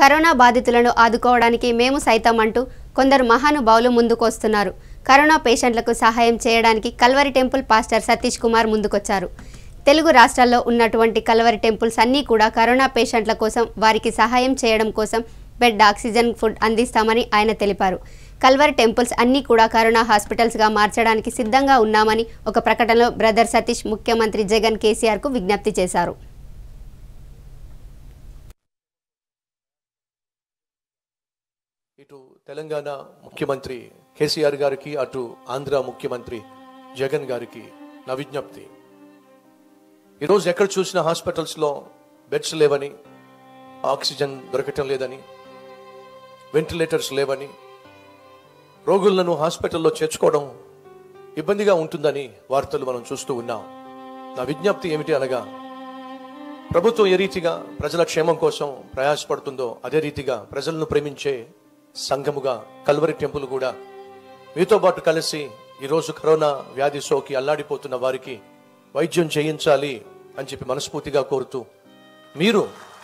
Corona బాధితులను ఆదుకోవడానికి మేము సైతం అంటూ కొందరు మహానుభావులు ముందుకొస్తున్నారు కరోనా పేషెంట్లకు సహాయం చేయడానికి Calvary temple pastor Satish Kumar ముందుకొచ్చారు తెలుగు రాష్ట్రాల్లో ఉన్నటువంటి కల్వరి టెంపుల్స్ అన్నీ కూడా కరోనా పేషెంట్ల కోసం వారికి సహాయం చేయడం కోసం బెడ్ ఆక్సిజన్ ఫుడ్ అందిస్తామని ఆయన తెలిపారు కల్వరి టెంపుల్స్ అన్నీ కూడా కరోనా హాస్పిటల్స్గా మార్చడానికి సిద్ధంగా ఉన్నామని ఒక ప్రకటనలో బ్రదర్ సతీష్ ముఖ్యమంత్రి జగన్ కేసీఆర్కు విజ్ఞప్తి చేశారు ఇటు తెలంగాణ ముఖ్యమంత్రి కేసీఆర్ గారికి అటు ఆంధ్ర ముఖ్యమంత్రి జగన్ గారికి నా విజ్ఞప్తి ఈరోజు ఎక్కడ చూసిన హాస్పిటల్స్లో బెడ్స్ లేవని ఆక్సిజన్ దొరకటం లేదని వెంటిలేటర్స్ లేవని రోగులను హాస్పిటల్లో చేర్చుకోవడం ఇబ్బందిగా ఉంటుందని వార్తలు మనం చూస్తూ ఉన్నాం నా విజ్ఞప్తి ఏమిటి అనగా ప్రభుత్వం ఏ రీతిగా ప్రజల క్షేమం కోసం ప్రయాసపడుతుందో అదే రీతిగా ప్రజలను ప్రేమించే సంఘముగా కల్వరి టెంపుల్ కూడా మీతో పాటు కలిసి ఈరోజు కరోనా వ్యాధి సోకి అల్లాడిపోతున్న వారికి వైద్యం చేయించాలి అని చెప్పి మనస్ఫూర్తిగా కోరుతూ మీరు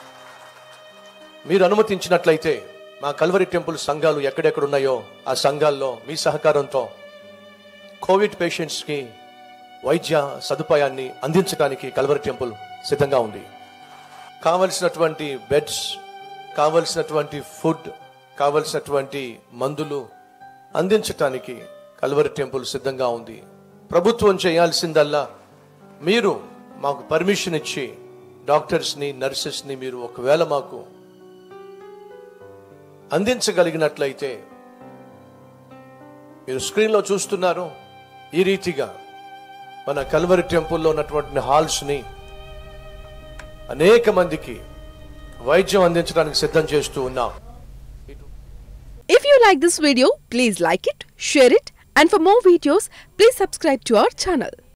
మీరు అనుమతించినట్లయితే మా కల్వరి టెంపుల్ సంఘాలు ఎక్కడెక్కడ ఉన్నాయో ఆ సంఘాల్లో మీ సహకారంతో కోవిడ్ పేషెంట్స్కి వైద్య సదుపాయాన్ని అందించడానికి కల్వరి టెంపుల్ సిద్ధంగా ఉంది కావలసినటువంటి బెడ్స్ కావలసినటువంటి ఫుడ్ కావలసినటువంటి మందులు అందించటానికి కల్వరి టెంపుల్ సిద్ధంగా ఉంది ప్రభుత్వం చేయాల్సిందల్లా మీరు మాకు పర్మిషన్ ఇచ్చి డాక్టర్స్ని నర్సెస్ని మీరు ఒకవేళ మాకు అందించగలిగినట్లయితే మీరు స్క్రీన్లో చూస్తున్నారు ఈ రీతిగా మన కల్వరి టెంపుల్లో ఉన్నటువంటి హాల్స్ని అనేక మందికి వైద్యం అందించడానికి సిద్ధం చేస్తూ ఉన్నాం If you like this video, please like it, share it, and for more videos, please subscribe to our channel.